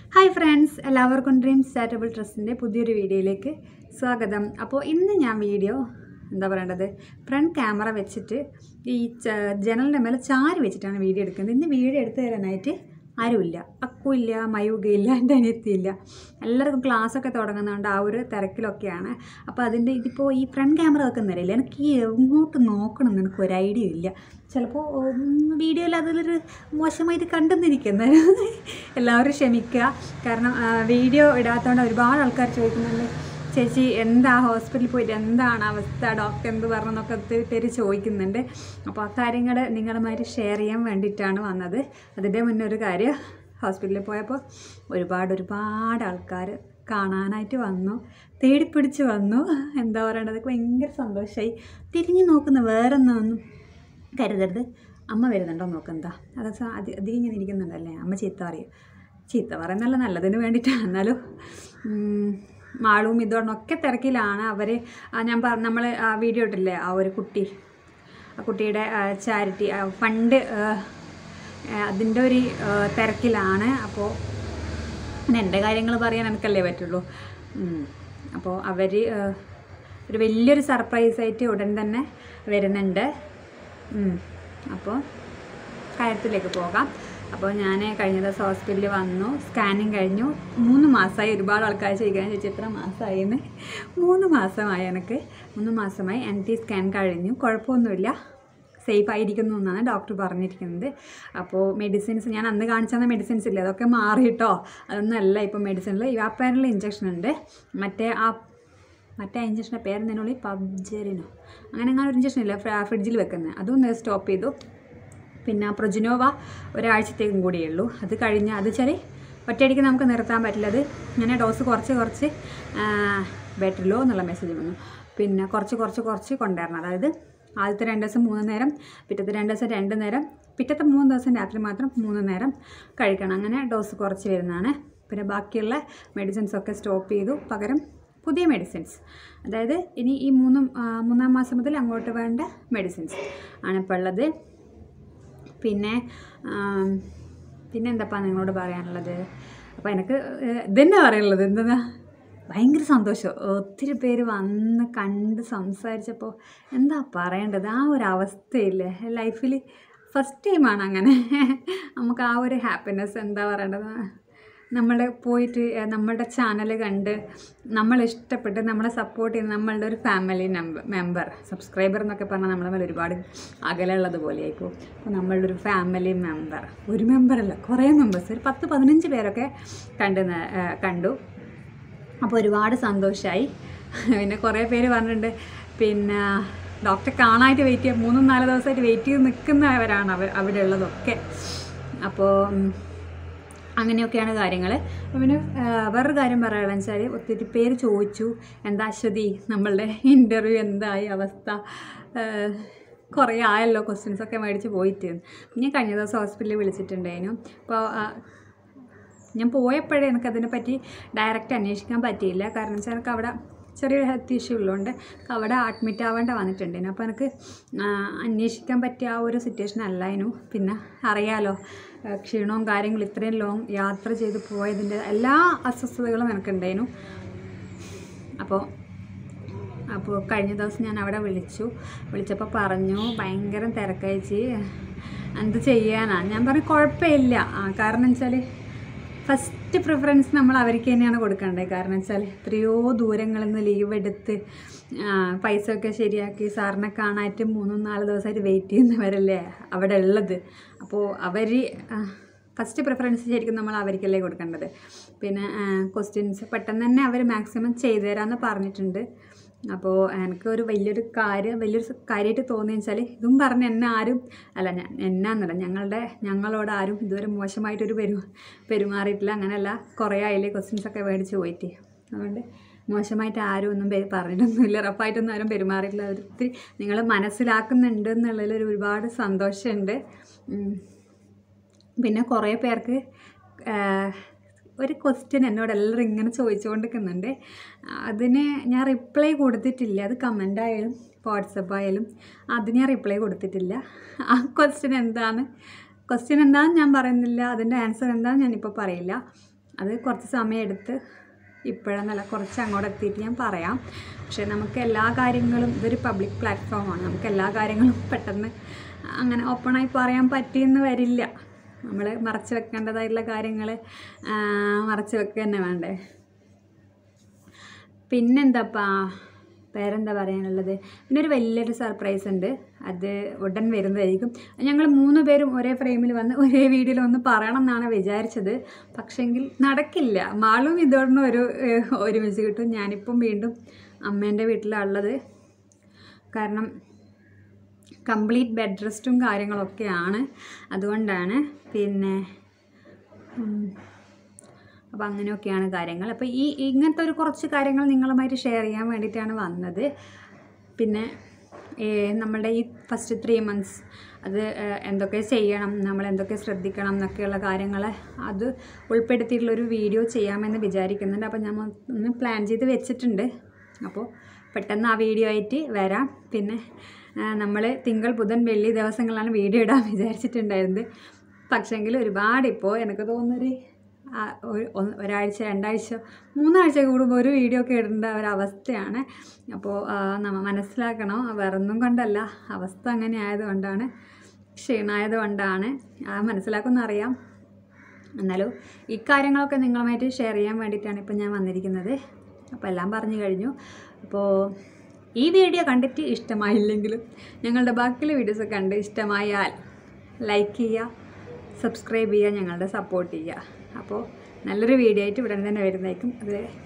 Hi friends എല്ലാവർക്കും dreams charitable ട്രസ്റ്റിൻ്റെ പുതിയൊരു വീഡിയോയിലേക്ക് സ്വാഗതം അപ്പോൾ ഇന്ന് ഞാൻ വീഡിയോ എന്താ പറയേണ്ടത് ഫ്രണ്ട് ക്യാമറ വെച്ചിട്ട് ഈ ച- ജനലിൻ്റെ മേലെ ചാരി വെച്ചിട്ടാണ് വീഡിയോ എടുക്കുന്നത് ഇന്ന് വീഡിയോ എടുത്തു തരാനായിട്ട് ആരുമില്ല അക്കുമില്ല മയൂകയില്ല എൻ്റെ അനിയത്തിയില്ല എല്ലാവർക്കും ക്ലാസ്സൊക്കെ തുടങ്ങുന്നതുകൊണ്ട് ആ ഒരു തിരക്കിലൊക്കെയാണ് അപ്പോൾ അതിൻ്റെ ഇതിപ്പോൾ ഈ ഫ്രണ്ട് ക്യാമറ വെക്കുന്നില്ല എനിക്ക് ഈ എങ്ങോട്ട് നോക്കണം എന്ന് എനിക്ക് ഒരു ഐഡിയ ഇല്ല ചിലപ്പോൾ വീഡിയോയിൽ അതിലൊരു മോശമായിട്ട് കണ്ടെന്നിരിക്കുന്നത് എല്ലാവരും ക്ഷമിക്കുക കാരണം ആ, വീഡിയോ ഇടാത്തതുകൊണ്ട് ഒരുപാട് ആൾക്കാർ ചോദിക്കുന്നുണ്ട് ചേച്ചി എന്താ ഹോസ്പിറ്റലിൽ പോയിട്ട് എന്താണ് അവസ്ഥ ഡോക്ടർ എന്ത് പറഞ്ഞെന്നൊക്കെ ഒത്തിരി പേര് ചോദിക്കുന്നുണ്ട് അപ്പോൾ ആ കാര്യങ്ങൾ നിങ്ങളുമായിട്ട് ഷെയർ ചെയ്യാൻ വേണ്ടിയിട്ടാണ് വന്നത് അതിൻ്റെ മുന്നേ ഒരു കാര്യം ഹോസ്പിറ്റലിൽ പോയപ്പോൾ ഒരുപാട് ഒരുപാട് ആൾക്കാർ കാണാനായിട്ട് വന്നു തേടിപ്പിടിച്ച് വന്നു എന്താ പറയണത് ഭയങ്കര സന്തോഷമായി തിരിഞ്ഞു നോക്കുന്ന വേറൊന്നും കരുതരുത് അമ്മ വരുന്നുണ്ടോ നോക്കെന്താ അത് സ- അതി അധികം ഇങ്ങനെ ഇരിക്കുന്നുണ്ടല്ലേ അമ്മ ചീത്ത പറയും ചീത്ത പറയുന്നല്ല നല്ലതിന് വേണ്ടിയിട്ടാണ് എന്നാലും ഉം, മാളും ഇതോടൊക്കെ തിരക്കിലാണ് അവർ ഞാൻ പറ നമ്മൾ ആ വീഡിയോ ഇട്ടില്ലേ ആ ഒരു കുട്ടി ആ കുട്ടിയുടെ ചാരിറ്റി ഫണ്ട് അതിൻ്റെ ഒരു ആ, തിരക്കിലാണ് അപ്പോൾ പിന്നെ എൻ്റെ കാര്യങ്ങൾ പറയാൻ എനിക്കല്ലേ പറ്റുള്ളൂ ഉം. അപ്പോൾ അവർ ഒരു വലിയൊരു സർപ്രൈസായിട്ട് ഉടൻ തന്നെ വരുന്നുണ്ട് ഉം. അപ്പോൾ കാര്യത്തിലേക്ക് പോകാം അപ്പോൾ ഞാൻ കഴിഞ്ഞ ദിവസം ഹോസ്പിറ്റലിൽ വന്നു സ്കാനിങ് കഴിഞ്ഞു മൂന്ന് മാസമായി ഒരുപാട് ആൾക്കാർ ചോദിക്കാൻ ചോദിച്ചു എത്ര മാസമായി എന്ന് മൂന്ന് മാസമായി എനിക്ക് മൂന്ന് മാസമായി എൻ ടി സ്കാൻ കഴിഞ്ഞു കുഴപ്പമൊന്നുമില്ല സേഫ് ആയിരിക്കുന്നു എന്നാണ് ഡോക്ടർ പറഞ്ഞിരിക്കുന്നത് അപ്പോൾ മെഡിസിൻസ് ഞാൻ അന്ന് കാണിച്ചെന്ന മെഡിസിൻസ് ഇല്ലേ അതൊക്കെ മാറിയിട്ടോ അതൊന്നുമല്ല ഇപ്പോൾ മെഡിസിനിൽ ഇവാപ്പാനുള്ള ഇഞ്ചക്ഷൻ ഉണ്ട് മറ്റേ ആ മറ്റേ ഇഞ്ചക്ഷൻ്റെ പേര് എന്തിനുള്ളി പബ്ജറിനോ അങ്ങനെ അങ്ങനെ ഒരു ഇഞ്ചക്ഷൻ ഇല്ല ഫ്ര- ഫ്രിഡ്ജിൽ വെക്കുന്നത് അതൊന്ന് സ്റ്റോപ്പ് ചെയ്തു പിന്നെ പ്രൊജിനോവ ഒരാഴ്ചത്തേക്കും കൂടിയേ ഉള്ളൂ അത് കഴിഞ്ഞ് അത് വെച്ചാൽ ഒറ്റയടിക്ക് നമുക്ക് നിർത്താൻ പറ്റില്ല അത് ഇങ്ങനെ ഡോസ് കുറച്ച് കുറച്ച് ബെറ്ററിലോ എന്നുള്ള മെസ്സേജ് വന്നു പിന്നെ കുറച്ച് കുറച്ച് കുറച്ച് കൊണ്ടുവരണം അതായത് ആദ്യത്തെ രണ്ട് ദിവസം മൂന്ന് നേരം പിറ്റത്തെ രണ്ട് ദിവസം രണ്ട് നേരം പിറ്റത്തെ മൂന്ന് ദിവസം രാത്രി മാത്രം മൂന്ന് നേരം കഴിക്കണം അങ്ങനെ ഡോസ് കുറച്ച് വരുന്നതാണ് പിന്നെ ബാക്കിയുള്ള മെഡിസിൻസ് ഒക്കെ സ്റ്റോപ്പ് ചെയ്തു പകരം പുതിയ മെഡിസിൻസ് അതായത് ഇനി ഈ മൂന്നും ആ, മൂന്നാം മാസം മുതൽ അങ്ങോട്ട് വേണ്ട മെഡിസിൻസ് ആണ് ഇപ്പോൾ ഉള്ളത് പിന്നെ ആം, പിന്നെ എന്താപ്പാ നിങ്ങളോട് പറയാനുള്ളത് അപ്പോൾ എനിക്ക് ഏഹ്, ഇതന്നെ പറയാനുള്ളത് എന്താ ഭയങ്കര സന്തോഷം ഒത്തിരി പേര് വന്ന് കണ്ട് സംസാരിച്ചപ്പോൾ എന്താ പറയേണ്ടത് ആ ഒരു അവസ്ഥയില്ലേ ലൈഫിൽ ഫസ്റ്റ് ടൈമാണ് അങ്ങനെ നമുക്ക് ആ ഒരു ഹാപ്പിനെസ് എന്താ പറയേണ്ടത് നമ്മൾ പോയിട്ട് ഏഹ്, നമ്മളുടെ ചാനൽ കണ്ട് നമ്മൾ ഇഷ്ടപ്പെട്ട് നമ്മളെ സപ്പോർട്ട് ചെയ്യുന്ന നമ്മളുടെ ഒരു ഫാമിലി നമ്പർ മെമ്പർ സബ്സ്ക്രൈബർ എന്നൊക്കെ പറഞ്ഞാൽ നമ്മളെ മേലെ ഒരുപാട് അകലുള്ളത് പോലെയായിപ്പോൾ അപ്പോൾ നമ്മളുടെ ഒരു ഫാമിലി മെമ്പർ ഒരു മെമ്പറല്ല കുറേ മെമ്പേഴ്സ് ഒരു പത്ത് പതിനഞ്ച് പേരൊക്കെ കണ്ട് ന- ഏഹ്, കണ്ടു അപ്പോൾ ഒരുപാട് സന്തോഷമായി പിന്നെ കുറേ പേര് പറഞ്ഞിട്ടുണ്ട് പിന്നെ ഡോക്ടറെ കാണാനായിട്ട് വെയിറ്റ് ചെയ്യാൻ മൂന്നും നാല് ദിവസമായിട്ട് വെയിറ്റ് ചെയ്ത് നിൽക്കുന്നവരാണ് അവ അവിടെ ഉള്ളതൊക്കെ അപ്പോൾ ഉം, അങ്ങനെയൊക്കെയാണ് കാര്യങ്ങൾ പിന്നെ ആ, വേറൊരു കാര്യം പറയുകയാണെന്ന് വെച്ചാൽ ഒത്തിരി പേര് ചോദിച്ചു എന്താ അശ്വതി നമ്മളുടെ ഇൻ്റർവ്യൂ എന്തായി അവസ്ഥ ആ, കുറേ ആയല്ലോ ക്വസ്റ്റ്യൻസ് ഒക്കെ മേടിച്ച് പോയിട്ട് ഞാൻ കഴിഞ്ഞ ദിവസം ഹോസ്പിറ്റലിൽ വിളിച്ചിട്ടുണ്ടായിരുന്നു അപ്പോൾ ഞാൻ പോയപ്പോഴേ എനിക്കതിനെ പറ്റി ഡയറക്റ്റ് അന്വേഷിക്കാൻ പറ്റിയില്ല കാരണം വെച്ചാൽ എനിക്ക് അവിടെ ചെറിയൊരു ഹെൽത്ത് ഇഷ്യൂ ഉള്ളതുകൊണ്ട് എനിക്ക് അവിടെ അഡ്മിറ്റ് ആവേണ്ട വന്നിട്ടുണ്ടായിരുന്നു അപ്പോൾ എനിക്ക് ആ, അന്വേഷിക്കാൻ പറ്റിയ ആ ഒരു സിറ്റുവേഷൻ അല്ലായിരുന്നു പിന്നെ അറിയാലോ ആ, ക്ഷീണവും കാര്യങ്ങളും ഇത്രയും ലോങ് യാത്ര ചെയ്ത് പോയതിൻ്റെ എല്ലാ അസ്വസ്ഥതകളും എനിക്കുണ്ടായിരുന്നു അപ്പോൾ അപ്പോൾ കഴിഞ്ഞ ദിവസം ഞാൻ അവിടെ വിളിച്ചു വിളിച്ചപ്പോൾ പറഞ്ഞു ഭയങ്കര തിരക്കയച്ച് എന്ത് ചെയ്യാനാ ഞാൻ പറഞ്ഞു കുഴപ്പമില്ല ആ, കാരണം വെച്ചാൽ ഫസ്റ്റ് പ്രിഫറൻസ് നമ്മൾ അവർക്ക് തന്നെയാണ് കൊടുക്കേണ്ടത് കാരണം വെച്ചാൽ എത്രയോ ദൂരങ്ങളിൽ നിന്ന് ലീവ് എടുത്ത് ആ, പൈസ ഒക്കെ ശരിയാക്കി സാറിനെ കാണാനായിട്ട് മൂന്നും നാല് ദിവസമായിട്ട് വെയിറ്റ് ചെയ്യുന്നവരല്ലേ അവിടെ ഉള്ളത് അപ്പോൾ അവർ ഫസ്റ്റ് പ്രിഫറൻസ് ശരിക്കും നമ്മൾ അവർക്കല്ലേ കൊടുക്കേണ്ടത് പിന്നെ ക്വസ്റ്റ്യൻസ് പെട്ടെന്ന് തന്നെ അവർ മാക്സിമം ചെയ്തു തരാമെന്ന് പറഞ്ഞിട്ടുണ്ട് അപ്പോൾ എനിക്ക് ഒരു വലിയൊരു കാര്യം വലിയൊരു കാര്യമായിട്ട് തോന്നിയെന്ന് വെച്ചാൽ ഇതും പറഞ്ഞ് എന്നെ ആരും അല്ല ഞാൻ എന്നാന്നല്ല ഞങ്ങളുടെ ഞങ്ങളോട് ആരും ഇതുവരെ മോശമായിട്ടൊരു പെരു പെരുമാറിയിട്ടില്ല അങ്ങനെയല്ല കുറേ ആയില്ലേ ക്വസ്റ്റ്യൻസ് ഒക്കെ മേടിച്ച് പോയിട്ട് അതുകൊണ്ട് മോശമായിട്ട് ആരും ഒന്നും പേ പറഞ്ഞിട്ടൊന്നുമില്ല റഫായിട്ടൊന്നും ആരും പെരുമാറിയിട്ടില്ല ഒത്തിരി നിങ്ങൾ മനസ്സിലാക്കുന്നുണ്ട് എന്നുള്ളതിൽ ഒരു ഒരുപാട് സന്തോഷമുണ്ട് ഉം. പിന്നെ കുറേ പേർക്ക് ആഹ്, ഒരു ക്വസ്റ്റ്യൻ എന്നോട് എല്ലാവരും ഇങ്ങനെ ചോദിച്ചുകൊണ്ടിരിക്കുന്നുണ്ട് അതിന് ഞാൻ റിപ്ലൈ കൊടുത്തിട്ടില്ല അത് കമൻ്റ് ആയാലും വാട്സപ്പ് ആയാലും അതിന് ഞാൻ റിപ്ലൈ കൊടുത്തിട്ടില്ല ആ ക്വസ്റ്റ്യൻ എന്താണ് ക്വസ്റ്റ്യൻ എന്താണെന്ന് ഞാൻ പറയുന്നില്ല അതിൻ്റെ ആൻസർ എന്താണെന്ന് ഞാനിപ്പോൾ പറയില്ല അത് കുറച്ച് സമയം എടുത്ത് ഇപ്പോഴെന്നല്ല കുറച്ച് അങ്ങോട്ട് എത്തിയിട്ട് ഞാൻ പറയാം പക്ഷേ നമുക്ക് എല്ലാ കാര്യങ്ങളും ഇതൊരു പബ്ലിക് പ്ലാറ്റ്ഫോമാണ് നമുക്ക് എല്ലാ കാര്യങ്ങളും പെട്ടെന്ന് അങ്ങനെ ഓപ്പണായി പറയാൻ പറ്റിയെന്ന് വരില്ല നമ്മൾ മറച്ചു വെക്കേണ്ടതായിട്ടുള്ള കാര്യങ്ങൾ മറച്ചു വെക്കുക തന്നെ വേണ്ടേ പിന്നെന്താപ്പാ വേറെന്താ പറയാനുള്ളത് പിന്നെ ഒരു വലിയൊരു സർപ്രൈസ് ഉണ്ട് അത് ഉടൻ വരുന്നതായിരിക്കും ഞങ്ങൾ മൂന്ന് പേരും ഒരേ ഫ്രെയിമിൽ വന്ന് ഒരേ വീഡിയോയിൽ ഒന്ന് പറയണം എന്നാണ് വിചാരിച്ചത് പക്ഷെങ്കിൽ നടക്കില്ല മാളും ഇതോടൊന്നും ഒരു ഏഹ്, ഒരുമിച്ച് കിട്ടും ഞാനിപ്പം വീണ്ടും അമ്മേൻ്റെ വീട്ടിലാണ് ഉള്ളത് കാരണം കംപ്ലീറ്റ് ബെഡ് റെസ്റ്റും കാര്യങ്ങളൊക്കെയാണ് അതുകൊണ്ടാണ് പിന്നെ അപ്പോൾ അങ്ങനെയൊക്കെയാണ് കാര്യങ്ങൾ അപ്പോൾ ഈ ഇങ്ങനത്തെ ഒരു കുറച്ച് കാര്യങ്ങൾ നിങ്ങളുമായിട്ട് ഷെയർ ചെയ്യാൻ വേണ്ടിയിട്ടാണ് വന്നത് പിന്നെ ഏ, നമ്മളുടെ ഈ ഫസ്റ്റ് ത്രീ മന്ത്സ് അത് ഏ, എന്തൊക്കെ ചെയ്യണം നമ്മൾ എന്തൊക്കെ ശ്രദ്ധിക്കണം എന്നൊക്കെയുള്ള കാര്യങ്ങൾ അത് ഉൾപ്പെടുത്തിയിട്ടുള്ളൊരു വീഡിയോ ചെയ്യാമെന്ന് വിചാരിക്കുന്നുണ്ട് അപ്പോൾ ഞാൻ ഒന്ന് പ്ലാൻ ചെയ്ത് വെച്ചിട്ടുണ്ട് അപ്പോൾ പെട്ടെന്ന് ആ വീഡിയോ ആയിട്ട് വരാം പിന്നെ നമ്മൾ തിങ്കൾ ബുധൻ വെള്ളി ദിവസങ്ങളിലാണ് വീഡിയോ ഇടാൻ വിചാരിച്ചിട്ടുണ്ടായിരുന്നത് പക്ഷേങ്കിൽ ഒരുപാട് ഇപ്പോൾ എനിക്ക് തോന്നുന്നൊരു ആ, ഒരു- ഒന്ന് ഒരാഴ്ച രണ്ടാഴ്ച മൂന്നാഴ്ച കൂടുമ്പോൾ ഒരു വീഡിയോ ഒക്കെ ഇടേണ്ട ഒരവസ്ഥയാണ് അപ്പോൾ നമ്മൾ മനസ്സിലാക്കണം വേറൊന്നും കൊണ്ടല്ല അവസ്ഥ അങ്ങനെ ആയതുകൊണ്ടാണ് ക്ഷീണമായത് കൊണ്ടാണ് ആ മനസ്സിലാക്കുന്ന അറിയാം എന്നാലും ഈ കാര്യങ്ങളൊക്കെ നിങ്ങളുമായിട്ട് ഷെയർ ചെയ്യാൻ വേണ്ടിയിട്ടാണ് ഇപ്പം ഞാൻ വന്നിരിക്കുന്നത് അപ്പോൾ എല്ലാം പറഞ്ഞു കഴിഞ്ഞു അപ്പോൾ ഈ വീഡിയോ കണ്ടിട്ട് ഇഷ്ടമായില്ലെങ്കിലും ഞങ്ങളുടെ ബാക്കിയുള്ള വീഡിയോസ് കണ്ട് ഇഷ്ടമായാൽ ലൈക്ക് ചെയ്യുക സബ്സ്ക്രൈബ് ചെയ്യുക ഞങ്ങളുടെ സപ്പോർട്ട് ചെയ്യുക അപ്പോൾ നല്ലൊരു വീഡിയോ ആയിട്ട് ഉടൻ തന്നെ വരുന്നതായിരിക്കും അത്